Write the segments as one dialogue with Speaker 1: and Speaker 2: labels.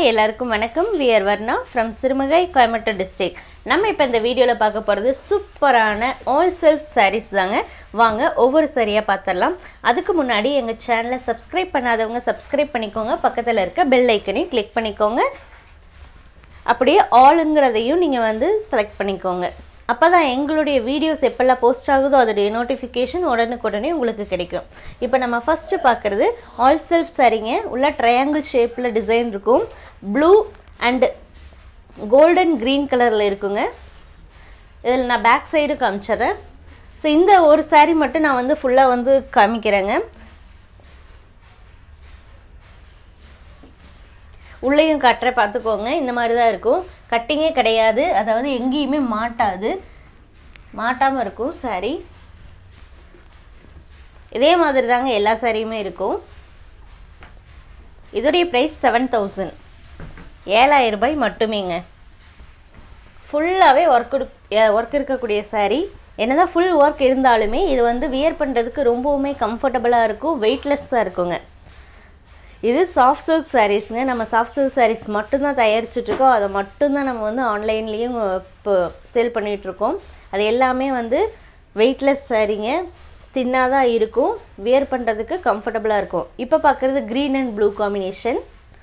Speaker 1: hi எல்லாருக்கும் வணக்கம் we're Varna from Sirumugai Coimbatore district நம்ம இப்போ இந்த வீடியோவில் பார்க்க போகிறது சூப்பரான ஆல் செல்ஃப் sarees தாங்க வாங்க ஒவ்வொரு சரியாக பார்த்துடலாம் அதுக்கு முன்னாடி எங்கள் சேனலை சப்ஸ்கிரைப் பண்ணாதவங்க சப்ஸ்கிரைப் பண்ணிக்கோங்க பக்கத்தில் இருக்க பெல் ஐக்கனையும் கிளிக் பண்ணிக்கோங்க அப்படியே ஆளுங்கிறதையும் நீங்கள் வந்து செலக்ட் பண்ணிக்கோங்க அப்போ தான் எங்களுடைய வீடியோஸ் எப்போல்லாம் போஸ்ட் ஆகுதோ அதோடைய நோட்டிஃபிகேஷன் உடனுக்குடனே உங்களுக்கு கிடைக்கும் இப்போ நம்ம ஃபஸ்ட்டு பார்க்குறது ஆல் செல்ஃப் சாரீங்க உள்ள ட்ரையாங்கிள் ஷேப்பில் டிசைன் இருக்கும் ப்ளூ அண்டு கோல்டன் க்ரீன் கலரில் இருக்குங்க இதில் நான் பேக் சைடு காமிச்சிட்றேன் ஸோ இந்த ஒரு saree மட்டும் நான் வந்து ஃபுல்லாக வந்து காமிக்கிறேங்க உள்ளேயும் கட்டுற பார்த்துக்கோங்க இந்த மாதிரி தான் இருக்கும் கட்டிங்கே கிடையாது அதாவது எங்கேயுமே மாட்டாது மாட்டாமல் இருக்கும் saree இதே மாதிரி தாங்க எல்லா சாரியுமே இருக்கும் இதோடைய ப்ரைஸ் செவன் தௌசண்ட் ஏழாயிரம் ரூபாய் மட்டுமேங்க ஃபுல்லாகவே ஒர்க் ஒர்க் இருக்கக்கூடிய saree என்னதான் ஃபுல் ஒர்க் இருந்தாலுமே இது வந்து வியர் பண்ணுறதுக்கு ரொம்பவுமே கம்ஃபர்டபுளாக இருக்கும் வெயிட்லெஸ்ஸாக இருக்குங்க இது சாஃப்ட் சில்க் சாரீஸுங்க நம்ம சாஃப்ட் சில்க் சாரீஸ் மட்டும்தான் தயாரிச்சிட்ருக்கோம் அதை மட்டும்தான் நம்ம வந்து ஆன்லைன்லேயும் இப்போ சேல் பண்ணிகிட்ருக்கோம் அது எல்லாமே வந்து வெயிட்லெஸ் சாரீங்க தின்னாக தான் இருக்கும் வியர் பண்ணுறதுக்கு கம்ஃபர்டபுளாக இருக்கும் இப்போ பார்க்குறது green and blue combination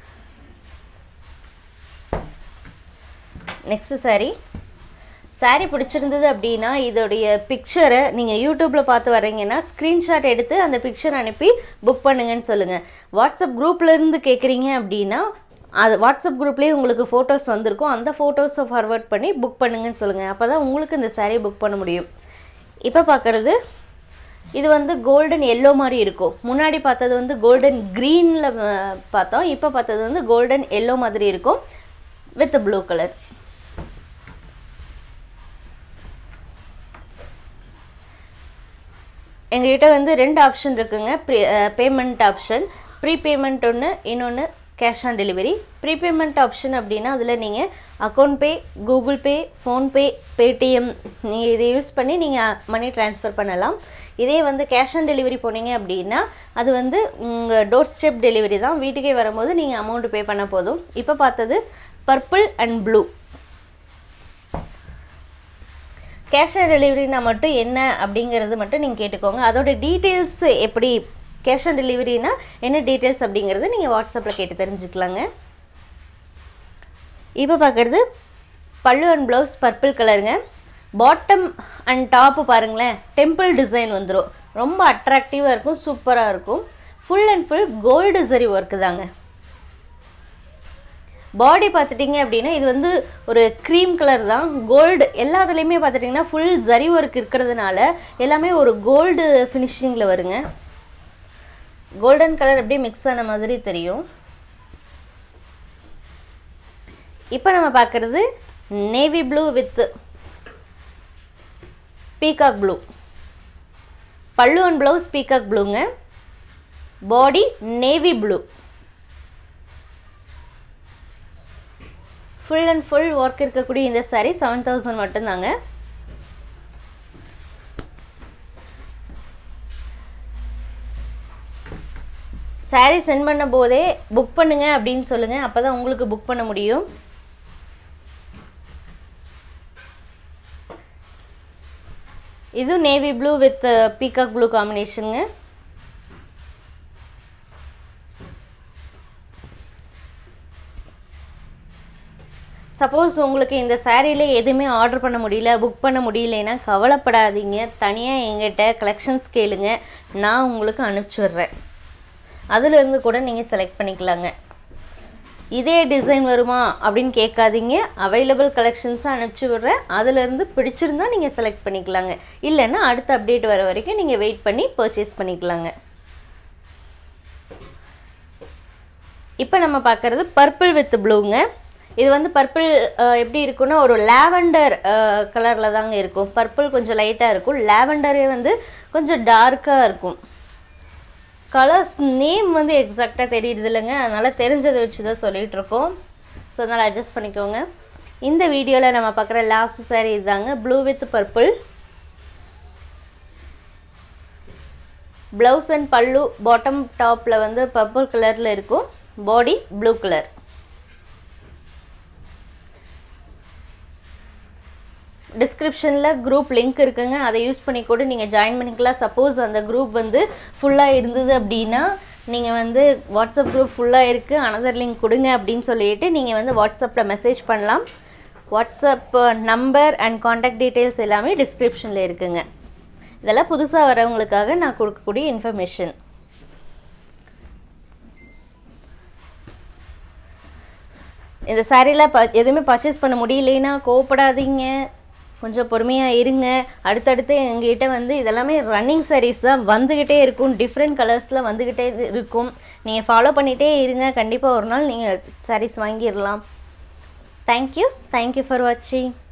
Speaker 1: next saree saree பிடிச்சிருந்தது அப்படின்னா இதோடைய பிக்சரை நீங்கள் யூடியூப்பில் பார்த்து வர்றீங்கன்னா ஸ்க்ரீன்ஷாட் எடுத்து அந்த பிக்சர் அனுப்பி புக் பண்ணுங்கன்னு சொல்லுங்கள் வாட்ஸ்அப் குரூப்லேருந்து கேட்குறீங்க அப்படின்னா அது வாட்ஸ்அப் குரூப்லேயே உங்களுக்கு ஃபோட்டோஸ் வந்திருக்கும் அந்த ஃபோட்டோஸை ஃபார்வர்ட் பண்ணி புக் பண்ணுங்கன்னு சொல்லுங்கள் அப்போ தான் உங்களுக்கு இந்த saree புக் பண்ண முடியும் இப்போ பார்க்குறது இது வந்து கோல்டன் எல்லோ மாதிரி இருக்கும் முன்னாடி பார்த்தது வந்து கோல்டன் க்ரீனில் பார்த்தோம் இப்போ பார்த்தது வந்து கோல்டன் எல்லோ மாதிரி இருக்கும் வித் ப்ளூ கலர் எங்ககிட்ட வந்து ரெண்டு ஆப்ஷன் இருக்குங்க prepayment option prepayment ஒன்று இன்னொன்று cash on delivery prepayment option அப்படின்னா அதில் நீங்கள் account pay Google pay PhonePe Paytm நீங்கள் இதை யூஸ் பண்ணி நீங்கள் மணி ட்ரான்ஸ்ஃபர் பண்ணலாம் இதே வந்து கேஷ் ஆன் டெலிவரி போனீங்க அப்படின்னா அது வந்து உங்கள் டோர் ஸ்டெப் டெலிவரி தான் வீட்டுக்கே வரும்போது நீங்கள் அமௌண்ட் பே பண்ண போதும் இப்போ பார்த்தது purple and blue cash on டெலிவரினா மட்டும் என்ன அப்படிங்கிறது மட்டும் நீங்கள் கேட்டுக்கோங்க அதோட டீட்டெயில்ஸ் எப்படி கேஷ் ஆன் டெலிவரினா என்ன டீட்டெயில்ஸ் அப்படிங்கிறது நீங்கள் வாட்ஸ்அப்பில் கேட்டு தெரிஞ்சுக்கலாங்க இப்போ பார்க்குறது பல்லு அண்ட் ப்ளவுஸ் பர்பிள் கலருங்க பாட்டம் அண்ட் டாப்பு பாருங்களேன் டெம்பிள் டிசைன் வந்துடும் ரொம்ப அட்ராக்டிவாக இருக்கும் சூப்பராக இருக்கும் ஃபுல் அண்ட் ஃபுல் கோல்டு சரி ஒர்க்கு தாங்க பாடி பார்த்துட்டிங்க அப்படின்னா இது வந்து ஒரு க்ரீம் கலர் தான் கோல்டு எல்லாத்துலேயுமே பார்த்துட்டிங்கன்னா ஃபுல் ஜரி ஒர்க் இருக்கிறதுனால எல்லாமே ஒரு கோல்டு ஃபினிஷிங்கில் வருங்க கோல்டன் கலர் அப்படியே மிக்ஸ் ஆன மாதிரி தெரியும் இப்போ நம்ம பார்க்குறது navy blue with peacock blue pallu and blouse peacock ப்ளூங்க body navy blue full and full work இருக்கக்கூடிய இந்த சாரீ செவன் தௌசண்ட் மட்டும்தாங்க சாரீ சென்ட் பண்ண போதே புக் பண்ணுங்க அப்படின்னு சொல்லுங்கள் அப்போ தான் உங்களுக்கு புக் பண்ண முடியும் இது navy blue with peacock blue காம்பினேஷனுங்க சப்போஸ் உங்களுக்கு இந்த சாரியில் எதுவுமே ஆர்டர் பண்ண முடியல புக் பண்ண முடியலன்னா கவலைப்படாதீங்க தனியாக எங்கிட்ட கலெக்ஷன்ஸ் கேளுங்க நான் உங்களுக்கு அனுப்பிச்சி விட்றேன் அதுலேருந்து கூட நீங்கள் செலக்ட் பண்ணிக்கலாங்க இதே டிசைன் வருமா அப்படின்னு கேட்காதீங்க அவைலபிள் கலெக்ஷன்ஸாக அனுப்பிச்சி விட்றேன் அதுலேருந்து பிடிச்சிருந்தா நீங்கள் செலக்ட் பண்ணிக்கலாங்க இல்லைன்னா அடுத்த அப்டேட் வர வரைக்கும் நீங்கள் வெயிட் பண்ணி பர்ச்சேஸ் பண்ணிக்கலாங்க இப்போ நம்ம பார்க்குறது பர்பிள் வித் ப்ளூங்க இது வந்து பர்பிள் எப்படி இருக்குன்னா ஒரு லாவெண்டர் கலரில் தாங்க இருக்கும் பர்பிள் கொஞ்சம் லைட்டாக இருக்கும் லாவெண்டரே வந்து கொஞ்சம் டார்க்காக இருக்கும் கலர்ஸ் நேம் வந்து எக்ஸாக்டாக தெரியுது இல்லைங்க அதனால் தெரிஞ்சதை வச்சு தான் சொல்லிகிட்ருக்கோம் ஸோ அதனால் அட்ஜஸ்ட் பண்ணிக்கோங்க இந்த வீடியோவில் நம்ம பார்க்குற லாஸ்ட் சாரீ இதுதாங்க blue with purple blouse and pallu bottom டாப்பில் வந்து பர்பிள் கலரில் இருக்கும் பாடி ப்ளூ கலர் டிஸ்கிரிப்ஷனில் குரூப் லிங்க் இருக்குங்க அதை யூஸ் பண்ணி கூட நீங்கள் ஜாயின் பண்ணிக்கலாம் சப்போஸ் அந்த குரூப் வந்து ஃபுல்லாக இருந்தது அப்படின்னா நீங்கள் வந்து வாட்ஸ்அப் குரூப் ஃபுல்லாக இருக்குது அனதர் லிங்க் கொடுங்க அப்படின்னு சொல்லிட்டு நீங்கள் வந்து வாட்ஸ்அப்பில் மெசேஜ் பண்ணலாம் WhatsApp number and contact details எல்லாமே டிஸ்கிரிப்ஷனில் இருக்குங்க இதெல்லாம் புதுசாக வரவங்களுக்காக நான் கொடுக்கக்கூடிய இன்ஃபர்மேஷன் இந்த சாரீலாம் ப எதுவுமே பர்ச்சேஸ் பண்ண முடியலைன்னா கோவப்படாதீங்க கொஞ்சம் பொறுமையாக இருங்க அடுத்தடுத்து எங்ககிட்ட வந்து இதெல்லாமே ரன்னிங் சாரீஸ் தான் வந்துக்கிட்டே இருக்கும் டிஃப்ரெண்ட் கலர்ஸில் வந்துக்கிட்டே இருக்கும் நீங்கள் ஃபாலோ பண்ணிகிட்டே இருங்க கண்டிப்பாக ஒரு நாள் நீங்கள் சாரீஸ் வாங்கிடலாம் தேங்க்யூ தேங்க்யூ ஃபார் வாட்சிங்